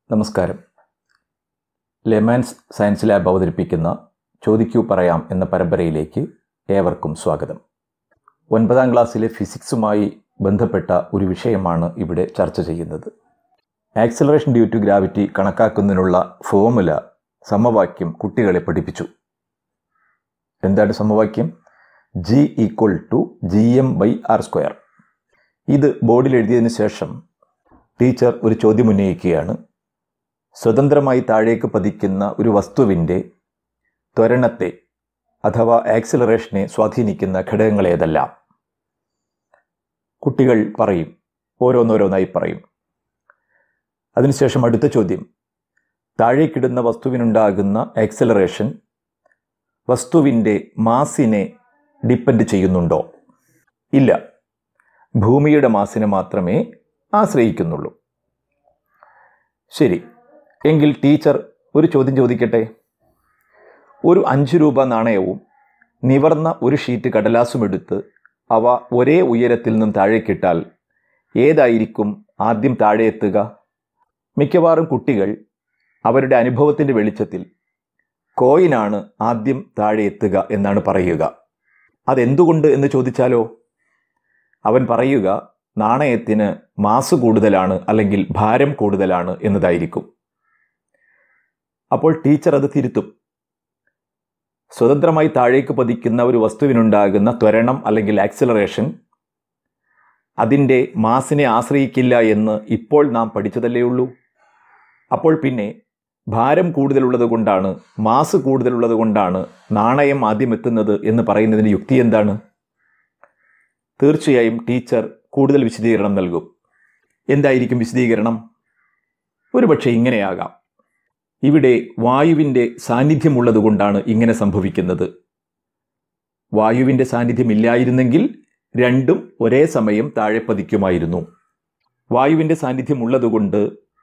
നമസ്കാരം ലെമാൻസ് science lab അവതരിപ്പിക്കുന്ന ചോദിക്കൂ പറയാം എന്ന പരമ്പരയിലേക്ക് ഏവർക്കും സ്വാഗതം ഒൻപതാം ക്ലാസ്സിലെ ഫിസിക്സുമായി ബന്ധപ്പെട്ട ഒരു വിഷയമാണ് ഇവിടെ ചർച്ച ചെയ്യുന്നത് ആക്സിലറേഷൻ ഡ്യൂ ടു ഗ്രാവിറ്റി കണക്കാക്കുന്നതിനുള്ള ഫോമുല സമവാക്യം കുട്ടികളെ പഠിപ്പിച്ചു എന്താണ് സമവാക്യം G equal to G M by R square ഇത് ബോർഡിൽ എഴുതിയതിനു ശേഷം ടീച്ചർ ഒരു ചോദ്യം ഉന്നയിക്കുകയാണ് സ്വതന്ത്രമായി താഴേക്ക് പതിക്കുന്ന ഒരു വസ്തുവിൻ്റെ ത്വരണത്തെ അഥവാ ആക്സിലറേഷനെ സ്വാധീനിക്കുന്ന ഘടകങ്ങൾ ഏതെല്ലാം കുട്ടികൾ പറയും ഓരോന്നോരോന്നായി പറയും അതിനുശേഷം അടുത്ത ചോദ്യം താഴേക്കിടുന്ന വസ്തുവിനുണ്ടാകുന്ന ആക്സിലറേഷൻ വസ്തുവിൻ്റെ മാസിനെ ഡിപ്പെൻഡ് ചെയ്യുന്നുണ്ടോ ഇല്ല ഭൂമിയുടെ മാസിനെ മാത്രമേ ആശ്രയിക്കുന്നുള്ളൂ ശരി എങ്കിൽ ടീച്ചർ ഒരു ചോദ്യം ചോദിക്കട്ടെ ഒരു അഞ്ച് രൂപ നാണയവും നിവർന്ന ഒരു ഷീറ്റ് കടലാസും എടുത്ത് അവ ഒരേ ഉയരത്തിൽ നിന്നും താഴേക്കിട്ടാൽ ഏതായിരിക്കും ആദ്യം താഴെ എത്തുക മിക്കവാറും കുട്ടികൾ അവരുടെ അനുഭവത്തിൻ്റെ വെളിച്ചത്തിൽ കോയിനാണ് ആദ്യം താഴെ എത്തുക എന്നാണ് പറയുക അതെന്തുകൊണ്ട് എന്ന് ചോദിച്ചാലോ അവൻ പറയുക നാണയത്തിന് മാസ് കൂടുതലാണ് അല്ലെങ്കിൽ ഭാരം കൂടുതലാണ് എന്നതായിരിക്കും അപ്പോൾ ടീച്ചർ അത് തിരുത്തും സ്വതന്ത്രമായി താഴേക്ക് പതിക്കുന്ന ഒരു വസ്തുവിനുണ്ടാകുന്ന ത്വരണം അല്ലെങ്കിൽ ആക്സിലറേഷൻ അതിൻ്റെ മാസിനെ ആശ്രയിക്കില്ല എന്ന് ഇപ്പോൾ നാം പഠിച്ചതല്ലേ ഉള്ളൂ അപ്പോൾ പിന്നെ ഭാരം കൂടുതലുള്ളത് കൊണ്ടാണ് മാസ് കൂടുതലുള്ളത് കൊണ്ടാണ് നാണയം ആദ്യം എത്തുന്നത് എന്ന് പറയുന്നതിന് യുക്തി എന്താണ് തീർച്ചയായും ടീച്ചർ കൂടുതൽ വിശദീകരണം നൽകും എന്തായിരിക്കും വിശദീകരണം ഒരുപക്ഷെ ഇങ്ങനെയാകാം ഇവിടെ വായുവിൻ്റെ സാന്നിധ്യമുള്ളത് കൊണ്ടാണ് ഇങ്ങനെ സംഭവിക്കുന്നത് വായുവിൻ്റെ സാന്നിധ്യം ഇല്ലായിരുന്നെങ്കിൽ രണ്ടും ഒരേ സമയം താഴെ പതിക്കുമായിരുന്നു വായുവിൻ്റെ സാന്നിധ്യം ഉള്ളതുകൊണ്ട്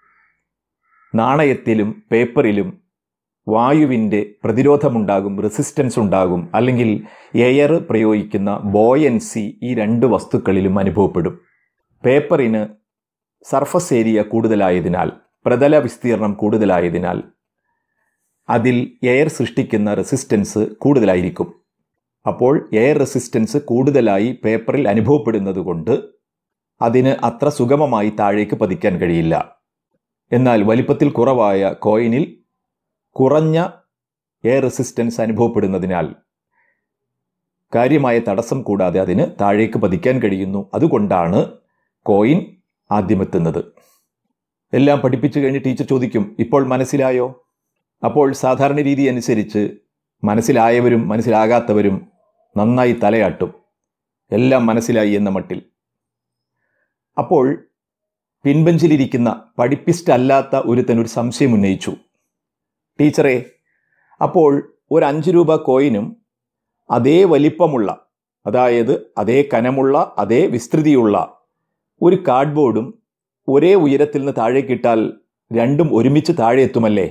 നാണയത്തിലും പേപ്പറിലും വായുവിൻ്റെ പ്രതിരോധമുണ്ടാകും റെസിസ്റ്റൻസ് ഉണ്ടാകും അല്ലെങ്കിൽ എയർ പ്രയോഗിക്കുന്ന ബോയൻസി ഈ രണ്ട് വസ്തുക്കളിലും അനുഭവപ്പെടും പേപ്പറിന് സർഫസ് ഏരിയ കൂടുതലായതിനാൽ പ്രതല വിസ്തീർണം കൂടുതലായതിനാൽ അതിൽ എയർ സൃഷ്ടിക്കുന്ന റെസിസ്റ്റൻസ് കൂടുതലായിരിക്കും അപ്പോൾ എയർ റെസിസ്റ്റൻസ് കൂടുതലായി പേപ്പറിൽ അനുഭവപ്പെടുന്നത് കൊണ്ട് അതിന് അത്ര സുഗമമായി താഴേക്ക് പതിക്കാൻ കഴിയില്ല എന്നാൽ വലിപ്പത്തിൽ കുറവായ കോയിനിൽ കുറഞ്ഞ എയർ റെസിസ്റ്റൻസ് അനുഭവപ്പെടുന്നതിനാൽ കാര്യമായ തടസ്സം കൂടാതെ അതിന് താഴേക്ക് പതിക്കാൻ കഴിയുന്നു അതുകൊണ്ടാണ് കോയിൻ ആദ്യമെത്തുന്നത് എല്ലാം പഠിപ്പിച്ചു കഴിഞ്ഞ് ടീച്ചർ ചോദിക്കും ഇപ്പോൾ മനസ്സിലായോ അപ്പോൾ സാധാരണ രീതി അനുസരിച്ച് മനസ്സിലായവരും മനസ്സിലാകാത്തവരും നന്നായി തലയാട്ടും എല്ലാം മനസ്സിലായി എന്ന മട്ടിൽ അപ്പോൾ പിൻബെഞ്ചിലിരിക്കുന്ന പഠിപ്പിസ്റ്റ് അല്ലാത്ത ഒരുത്തൻ ഒരു സംശയം ഉന്നയിച്ചു ടീച്ചറെ അപ്പോൾ ഒരു അഞ്ച് രൂപ കോയിനും അതേ വലിപ്പമുള്ള അതായത് അതേ കനമുള്ള അതേ വിസ്തൃതിയുള്ള ഒരു കാർഡ്ബോർഡും ഒരേ ഉയരത്തിൽ നിന്ന് താഴേക്കിട്ടാൽ രണ്ടും ഒരുമിച്ച് താഴെ എത്തുമല്ലേ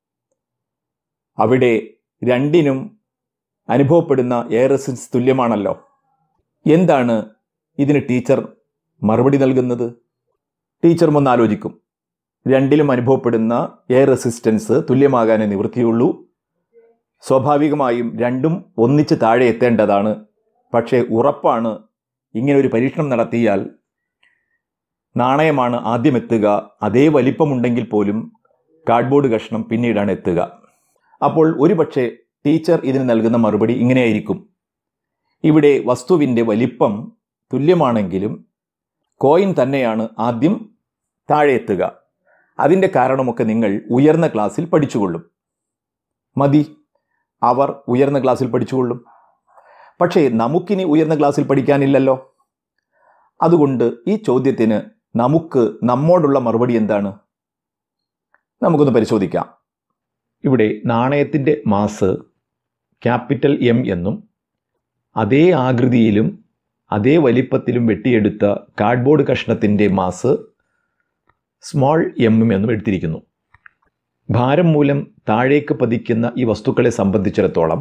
അവിടെ രണ്ടിനും അനുഭവപ്പെടുന്ന എയർ റെസിസ്റ്റൻസ് തുല്യമാണല്ലോ എന്താണ് ഇതിന് ടീച്ചർ മറുപടി നൽകുന്നത് ടീച്ചർ ഒന്ന് ആലോചിക്കും രണ്ടിലും അനുഭവപ്പെടുന്ന എയർ റെസിസ്റ്റൻസ് തുല്യമാകാനേ നിവൃത്തിയുള്ളൂ സ്വാഭാവികമായും രണ്ടും ഒന്നിച്ച് താഴെ എത്തേണ്ടതാണ് പക്ഷേ ഉറപ്പാണ് ഇങ്ങനെ ഒരു പരീക്ഷണം നടത്തിയാൽ നാണയമാണ് ആദ്യം എത്തുക അതേ വലിപ്പമുണ്ടെങ്കിൽ പോലും കാർഡ്ബോർഡ് കഷ്ണം പിന്നീടാണ് എത്തുക അപ്പോൾ ഒരുപക്ഷെ ടീച്ചർ ഇതിന് നൽകുന്ന മറുപടി ഇങ്ങനെയായിരിക്കും ഇവിടെ വസ്തുവിൻ്റെ വലിപ്പം തുല്യമാണെങ്കിലും കോയിൻ തന്നെയാണ് ആദ്യം താഴെ എത്തുക അതിൻ്റെ കാരണമൊക്കെ നിങ്ങൾ ഉയർന്ന ക്ലാസ്സിൽ പഠിച്ചുകൊള്ളും മതി അവർ ഉയർന്ന ക്ലാസ്സിൽ പഠിച്ചുകൊള്ളും പക്ഷേ നമുക്കിനി ഉയർന്ന ക്ലാസ്സിൽ പഠിക്കാനില്ലല്ലോ അതുകൊണ്ട് ഈ ചോദ്യത്തിന് നമുക്ക് നമ്മോടുള്ള മറുപടി എന്താണ് നമുക്കൊന്ന് പരിശോധിക്കാം ഇവിടെ നാണയത്തിൻ്റെ മാസ് ക്യാപിറ്റൽ എം എന്നും അതേ ആകൃതിയിലും അതേ വലിപ്പത്തിലും വെട്ടിയെടുത്ത കാർഡ്ബോർഡ് കഷ്ണത്തിൻ്റെ മാസ് സ്മോൾ എമ്മും എന്നും എടുത്തിരിക്കുന്നു ഭാരം മൂലം താഴേക്ക് പതിക്കുന്ന ഈ വസ്തുക്കളെ സംബന്ധിച്ചിടത്തോളം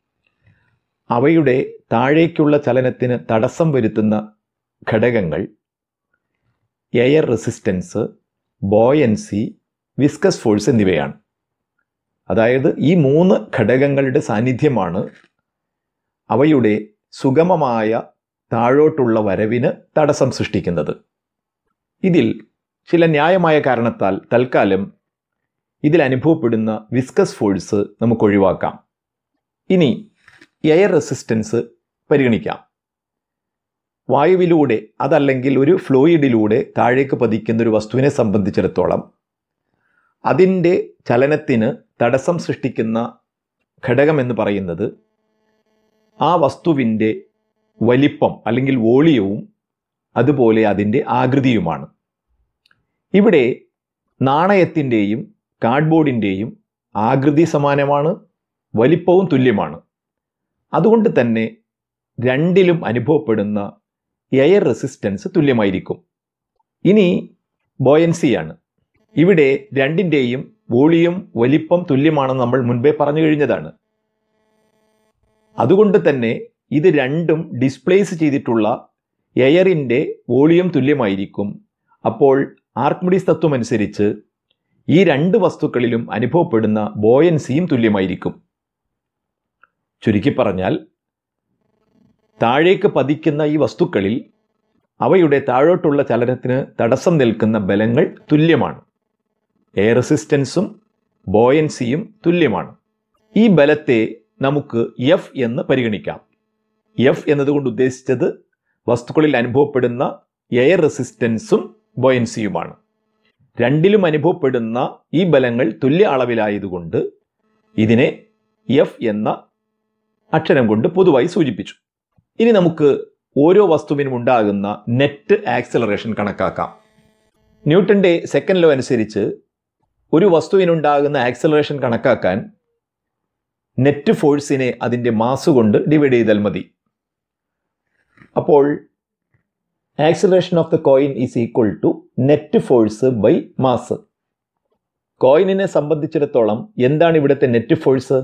അവയുടെ താഴേക്കുള്ള ചലനത്തിന് തടസ്സം വരുത്തുന്ന ഘടകങ്ങൾ air resistance buoyancy viscous force എന്നിവയാണ് അതായത് ഈ മൂന്ന് ഘടകങ്ങളുടെ സാന്നിധ്യമാണ് അവയുടെ സുഗമമായ താഴോട്ടുള്ള വരവിന് തടസ്സം സൃഷ്ടിക്കുന്നത് ഇതിൽ ചില ന്യായമായ കാരണത്താൽ തൽക്കാലം ഇതിൽ അനുഭവപ്പെടുന്ന വിസ്കസ് ഫോഴ്സ് നമുക്ക് ഒഴിവാക്കാം ഇനി എയർ റെസിസ്റ്റൻസ് പരിഗണിക്കാം വായുവിലൂടെ അതല്ലെങ്കിൽ ഒരു ഫ്ലൂയിഡിലൂടെ താഴേക്ക് പതിക്കുന്ന ഒരു വസ്തുവിനെ സംബന്ധിച്ചിടത്തോളം അതിൻ്റെ ചലനത്തിന് തടസ്സം സൃഷ്ടിക്കുന്ന ഘടകം എന്ന് പറയുന്നത് ആ വസ്തുവിൻ്റെ വലിപ്പം അല്ലെങ്കിൽ വോളിയവും അതുപോലെ അതിൻ്റെ ആകൃതിയുമാണ് ഇവിടെ നാണയത്തിൻ്റെയും കാർഡ്ബോർഡിൻ്റെയും ആകൃതി സമാനമാണ് വലിപ്പവും തുല്യമാണ് അതുകൊണ്ട് തന്നെ രണ്ടിലും അനുഭവപ്പെടുന്ന എയർ റെസിസ്റ്റൻസ് തുല്യമായിരിക്കും ഇനി ബോയൻസിയാണ് ഇവിടെ രണ്ടിൻ്റെയും വോളിയം വലിപ്പം തുല്യമാണെന്ന് നമ്മൾ മുൻപേ പറഞ്ഞു കഴിഞ്ഞതാണ് അതുകൊണ്ട് തന്നെ ഇത് രണ്ടും ഡിസ്പ്ലേസ് ചെയ്തിട്ടുള്ള എയറിൻ്റെ വോളിയം തുല്യമായിരിക്കും അപ്പോൾ ആർക്മിഡീസ് തത്വം അനുസരിച്ച് ഈ രണ്ട് വസ്തുക്കളിലും അനുഭവപ്പെടുന്ന ബോയൻസിയും തുല്യമായിരിക്കും ചുരുക്കി പറഞ്ഞാൽ താഴേക്ക് പതിക്കുന്ന ഈ വസ്തുക്കളിൽ അവയുടെ താഴോട്ടുള്ള ചലനത്തിന് തടസ്സം നിൽക്കുന്ന ബലങ്ങൾ തുല്യമാണ് എയർ റെസിസ്റ്റൻസും ബോയൻസിയും തുല്യമാണ് ഈ ബലത്തെ നമുക്ക് എഫ് എന്ന് പരിഗണിക്കാം എഫ് എന്നതുകൊണ്ട് ഉദ്ദേശിച്ചത് വസ്തുക്കളിൽ അനുഭവപ്പെടുന്ന എയർ റെസിസ്റ്റൻസും ബോയൻസിയുമാണ് രണ്ടിലും അനുഭവപ്പെടുന്ന ഈ ബലങ്ങൾ തുല്യ അളവിലായതുകൊണ്ട് ഇതിനെ എഫ് എന്ന അക്ഷരം കൊണ്ട് പൊതുവായി സൂചിപ്പിച്ചു ഇനി നമുക്ക് ഓരോ വസ്തുവിനും ഉണ്ടാകുന്ന നെറ്റ് ആക്സലറേഷൻ കണക്കാക്കാം ന്യൂട്ടന്റെ സെക്കൻഡ് ലോ അനുസരിച്ച് ഒരു വസ്തുവിനുണ്ടാകുന്ന ആക്സലറേഷൻ കണക്കാക്കാൻ നെറ്റ് ഫോഴ്സിനെ അതിൻ്റെ മാസ് കൊണ്ട് ഡിവൈഡ് ചെയ്താൽ മതി അപ്പോൾ acceleration of the coin is equal to net force by mass കോയിനിനെ സംബന്ധിച്ചിടത്തോളം എന്താണ് ഇവിടുത്തെ നെറ്റ് ഫോഴ്സ്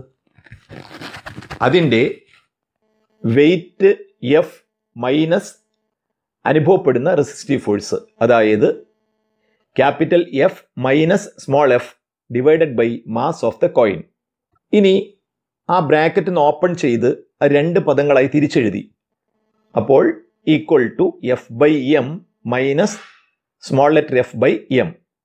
അതിൻ്റെ വെയിറ്റ് എഫ് മൈനസ് അനുഭവപ്പെടുന്ന റെസിസ്റ്റീവ് ഫോഴ്സ് അതായത് capital F minus small F divided by mass of the coin ഇനി ആ ബ്രാക്കറ്റ് ഒന്ന് ഓപ്പൺ ചെയ്ത് ആ രണ്ട് പദങ്ങളായി തിരിച്ചെഴുതി അപ്പോൾ equal to F by M minus small letter F by M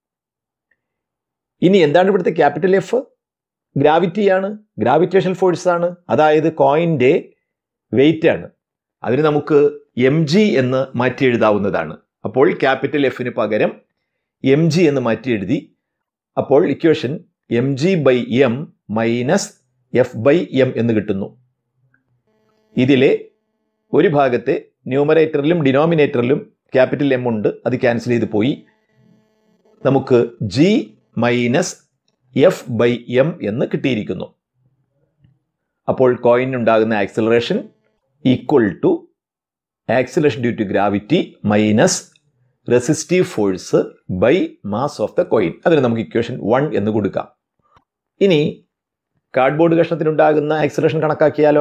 ഇനി എന്താണ് ഇവിടുത്തെ ക്യാപിറ്റൽ എഫ് ഗ്രാവിറ്റിയാണ് ഗ്രാവിറ്റേഷൻ ഫോഴ്സ് ആണ് അതായത് കോയിൻ്റെ വെയിറ്റ് ആണ് അതിന് നമുക്ക് എം ജി എന്ന് മാറ്റി എഴുതാവുന്നതാണ് അപ്പോൾ ക്യാപിറ്റൽ എഫിന് പകരം എം ജി എന്ന് മാറ്റി എഴുതി അപ്പോൾ equation M G by M minus F by M എന്ന് കിട്ടുന്നു ഇതിലെ ഒരു ഭാഗത്തെ ന്യൂമറേറ്ററിലും ഡിനോമിനേറ്ററിലും ക്യാപിറ്റൽ എം ഉണ്ട് അത് ക്യാൻസൽ ചെയ്ത് പോയി നമുക്ക് G minus F by M എന്ന് കിട്ടിയിരിക്കുന്നു അപ്പോൾ കോയിനുണ്ടാകുന്ന acceleration equal to acceleration due to gravity minus resistive force by mass of the coin അതിന് നമുക്ക് ഇക്വേഷൻ വൺ എന്ന് കൊടുക്കാം ഇനി കാർഡ്ബോർഡ് കഷ്ണത്തിനുണ്ടാകുന്ന ആക്സിലേഷൻ കണക്കാക്കിയാലോ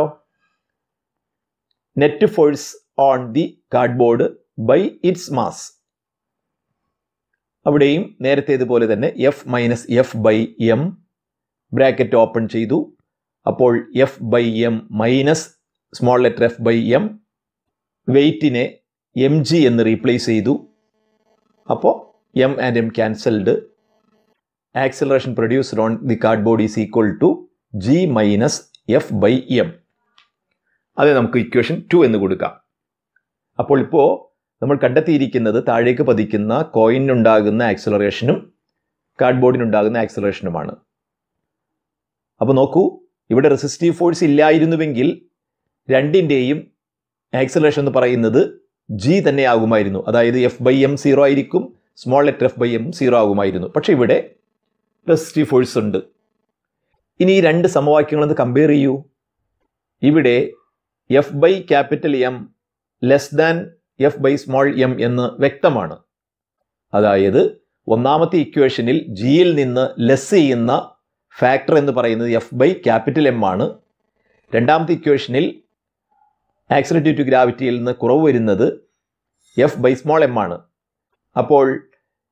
net force on the cardboard by its mass അവിടെയും നേരത്തേതുപോലെ തന്നെ F minus F by M bracket open ചെയ്തു അപ്പോൾ F by M minus small letter F by M വെയ്റ്റിനെ എം ജി എന്ന് റീപ്ലേസ് ചെയ്തു അപ്പോൾ M and M cancelled acceleration produced on the cardboard is equal to G minus F by M അത് നമുക്ക് equation two എന്ന് കൊടുക്കാം അപ്പോൾ ഇപ്പോൾ നമ്മൾ കണ്ടെത്തിയിരിക്കുന്നത് താഴേക്ക് പതിക്കുന്ന കോയിനുണ്ടാകുന്ന ആക്സിലറേഷനും കാർഡ്ബോർഡിനുണ്ടാകുന്ന ആക്സിലറേഷനുമാണ് അപ്പോൾ നോക്കൂ ഇവിടെ റെസിസ്റ്റീവ് ഫോഴ്സ് ഇല്ലായിരുന്നുവെങ്കിൽ രണ്ടിൻ്റെയും ആക്സിലറേഷൻ എന്ന് പറയുന്നത് ജി തന്നെ ആകുമായിരുന്നു അതായത് എഫ് ബൈ എം സീറോ ആയിരിക്കും small letter F by M zero ആകുമായിരുന്നു പക്ഷേ ഇവിടെ റെസിസ്റ്റീവ് ഫോഴ്സ് ഉണ്ട് ഇനി ഈ രണ്ട് സമവാക്യങ്ങളൊന്ന് കമ്പയർ ചെയ്യൂ ഇവിടെ F by capital M less than F by small M എന്ന് വ്യക്തമാണ് അതായത് ഒന്നാമത്തെ ഇക്വേഷനിൽ ജിയിൽ നിന്ന് ലെസ് ചെയ്യുന്ന ഫാക്ടർ എന്ന് പറയുന്നത് എഫ് ബൈ ക്യാപിറ്റൽ എം ആണ് രണ്ടാമത്തെ ഇക്വേഷനിൽ ആക്സിലറ്റി ടു ഗ്രാവിറ്റിയിൽ നിന്ന് കുറവ് വരുന്നത് എഫ് ബൈ സ്മോൾ എം ആണ് അപ്പോൾ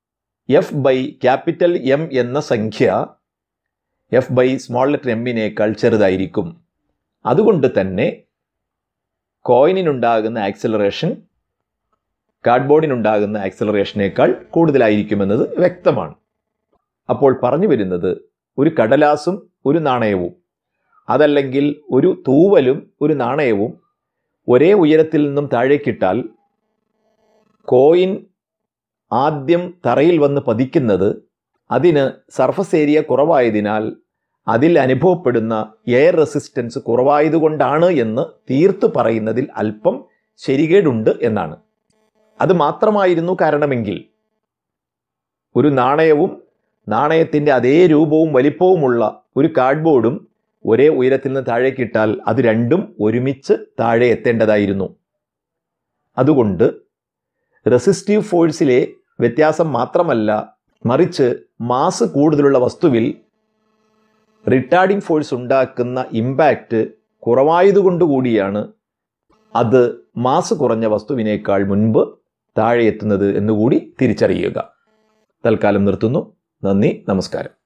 എഫ് ബൈ ക്യാപിറ്റൽ എം എന്ന സംഖ്യ എഫ് ബൈ സ്മോൾ ലെറ്റർ എമ്മിനേക്കാൾ ചെറുതായിരിക്കും അതുകൊണ്ട് തന്നെ കോയിനിനുണ്ടാകുന്ന ആക്സിലറേഷൻ കാർഡ്ബോർഡിനുണ്ടാകുന്ന ആക്സിലറേഷനേക്കാൾ കൂടുതലായിരിക്കുമെന്നത് വ്യക്തമാണ് അപ്പോൾ പറഞ്ഞു വരുന്നത് ഒരു കടലാസും ഒരു നാണയവും അതല്ലെങ്കിൽ ഒരു തൂവലും ഒരു നാണയവും ഒരേ ഉയരത്തിൽ നിന്നും താഴേക്കിട്ടാൽ കോയിൻ ആദ്യം തറയിൽ വന്ന് പതിക്കുന്നത് അതിന് സർഫസ് ഏരിയ കുറവായതിനാൽ അതിൽ അനുഭവപ്പെടുന്ന എയർ റെസിസ്റ്റൻസ് കുറവായതുകൊണ്ടാണ് എന്ന് തീർത്തു പറയുന്നതിൽ അല്പം ശരികേടുണ്ട് എന്നാണ് അത് മാത്രമായിരുന്നു കാരണമെങ്കിൽ ഒരു നാണയവും നാണയത്തിൻ്റെ അതേ രൂപവും വലിപ്പവുമുള്ള ഒരു കാർഡ്ബോർഡും ഒരേ ഉയരത്തിൽ നിന്ന് താഴേക്കിട്ടാൽ അത് രണ്ടും ഒരുമിച്ച് താഴെ എത്തേണ്ടതായിരുന്നു അതുകൊണ്ട് റെസിസ്റ്റീവ് ഫോഴ്സിലെ വ്യത്യാസം മാത്രമല്ല മറിച്ച് മാസ് കൂടുതലുള്ള വസ്തുവിൽ റിട്ടാർഡിംഗ് ഫോഴ്സ് ഉണ്ടാക്കുന്ന ഇമ്പാക്റ്റ് കുറവായതുകൊണ്ടുകൂടിയാണ് അത് മാസ് കുറഞ്ഞ വസ്തുവിനേക്കാൾ മുൻപ് താഴെ എത്തുന്നത് എന്നുകൂടി തിരിച്ചറിയുക തൽക്കാലം നിർത്തുന്നു നന്ദി നമസ്കാരം